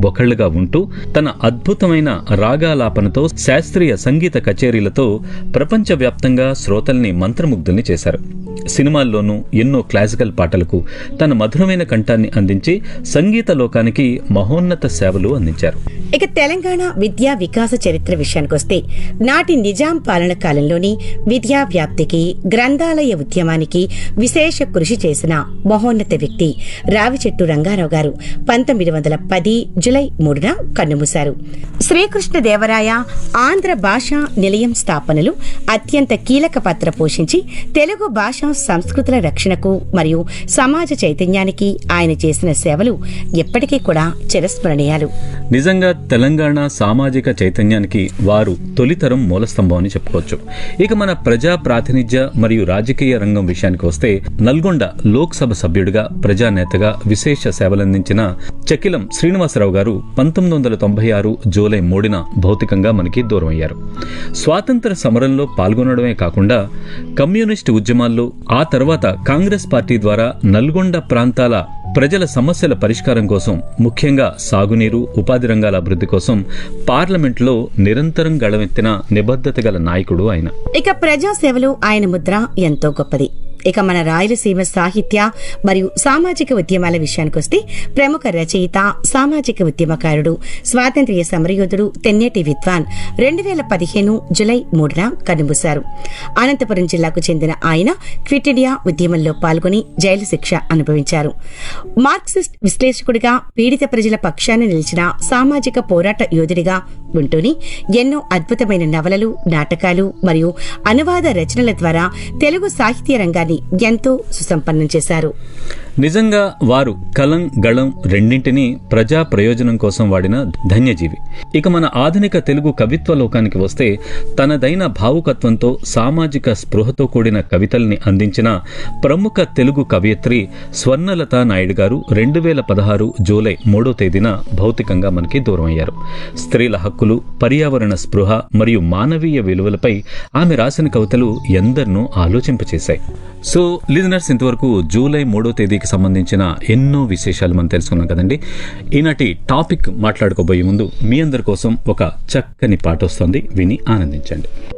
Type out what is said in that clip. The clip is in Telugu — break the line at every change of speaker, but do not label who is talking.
ఒకళ్లుగా ఉంటూ తన అద్భుతమైన రాగాలాపనతో శాస్త్రీయ సంగీత కచేరీలతో ప్రపంచవ్యాప్తంగా శ్రోతల్ని మంత్రముగ్ధుల్ని చేశారు సినిమాల్లోనూ ఎన్నో క్లాసికల్ పాటలకు తన మధురమైన కంఠాన్ని అందించి సంగీత లోకానికి మహోన్నత సేవలు అందించారు
ఇక తెలంగాణ విద్యా వికాస చరిత్ర విషయానికొస్తే నాటి నిజాం పాలన కాలంలోని విద్యా వ్యాప్తికి గ్రంథాలయ ఉద్యమానికి విశేష కృషి చేసిన మహోన్నత వ్యక్తి రావిచెట్టు రంగారావు గారు పంతొమ్మిది వందల పది జులై మూడున కన్నుమూశారు శ్రీకృష్ణదేవరాయ ఆంధ్ర భాషా నిలయం స్థాపనలు అత్యంత కీలక పాత్ర పోషించి తెలుగు భాషా సంస్కృతుల రక్షణకు మరియు సమాజ చైతన్యానికి ఆయన చేసిన సేవలు ఎప్పటికీ కూడా చిరస్మరణీయాలు
నిజంగా తెలంగాణ సామాజిక చైతన్యానికి వారు తొలితరం మూలస్తంభం అని చెప్పుకోవచ్చు ఇక మన ప్రజా ప్రాతినిధ్య మరియు రాజకీయ రంగం విషయానికి వస్తే నల్గొండ లోక్సభ సభ్యుడిగా ప్రజానేతగా విశేష సేవలందించిన చకిలం శ్రీనివాసరావు గారు పంతొమ్మిది వందల తొంభై ఆరు జూలై మూడున భౌతికంగా మనకి దూరం అయ్యారు స్వాతంత్ర సమరంలో పాల్గొనడమే కాకుండా కమ్యూనిస్టు ఉద్యమాల్లో ఆ తర్వాత కాంగ్రెస్ పార్టీ ద్వారా నల్గొండ ప్రాంతాల ప్రజల సమస్యల పరిష్కారం కోసం ముఖ్యంగా సాగునీరు ఉపాధి రంగాల అభివృద్ధి కోసం పార్లమెంట్లో నిరంతరం గళమెత్తిన నిబద్ధత గల నాయకుడు ఆయన
ఇక ప్రజాసేవలో ఆయన ముద్ర ఎంతో గొప్పది ఇక మన రాయలసీమ సాహిత్య మరియు సామాజిక ఉద్యమాల విషయానికొస్తే ప్రముఖ రచయిత సామాజిక ఉద్యమకారుడు స్వాతంత్ర్య సమరయోధుడు తెన్నేటి విద్వాన్ రెండు వేల పదిహేను జులై మూడున కన్నుమూశారు అనంతపురం జిల్లాకు చెందిన ఆయన క్విట్ ఇండియా ఉద్యమంలో పాల్గొని జైలు శిక్ష అనుభవించారు మార్క్సిస్ట్ విశ్లేషకుడిగా పీడిత ప్రజల పక్షాన నిలిచిన సామాజిక పోరాట యోధుడిగా ఉంటూని ఎన్నో అద్భుతమైన నవలలు నాటకాలు మరియు అనువాద రచనల ద్వారా తెలుగు సాహిత్య రంగాన్ని ఎంతో సుసంపన్నం చేశారు
నిజంగా వారు కలం గళం రెండింటినీ ప్రజా ప్రయోజనం కోసం వాడిన ధన్యజీవి ఇక మన ఆధునిక తెలుగు కవిత్వ లోకానికి వస్తే తనదైన భావుకత్వంతో సామాజిక స్పృహతో కూడిన కవితల్ని అందించిన ప్రముఖ తెలుగు కవయిత్రి స్వర్ణలత నాయుడు గారు రెండు వేల పదహారు జూలై మూడో తేదీన భౌతికంగా మనకి దూరం అయ్యారు స్త్రీల హక్కులు పర్యావరణ స్పృహ మరియు మానవీయ విలువలపై ఆమె రాసిన కవితలు ఎందరినో ఆలోచింపచేశాయి సో లిజనర్స్ ఇంతవరకు జూలై మూడో తేదీకి సంబంధించిన ఎన్నో విశేషాలు మనం తెలుసుకున్నాం కదండి ఈనాటి టాపిక్ మాట్లాడుకోబోయే ముందు మీ అందరి కోసం ఒక చక్కని పాట వస్తుంది విని ఆనందించండి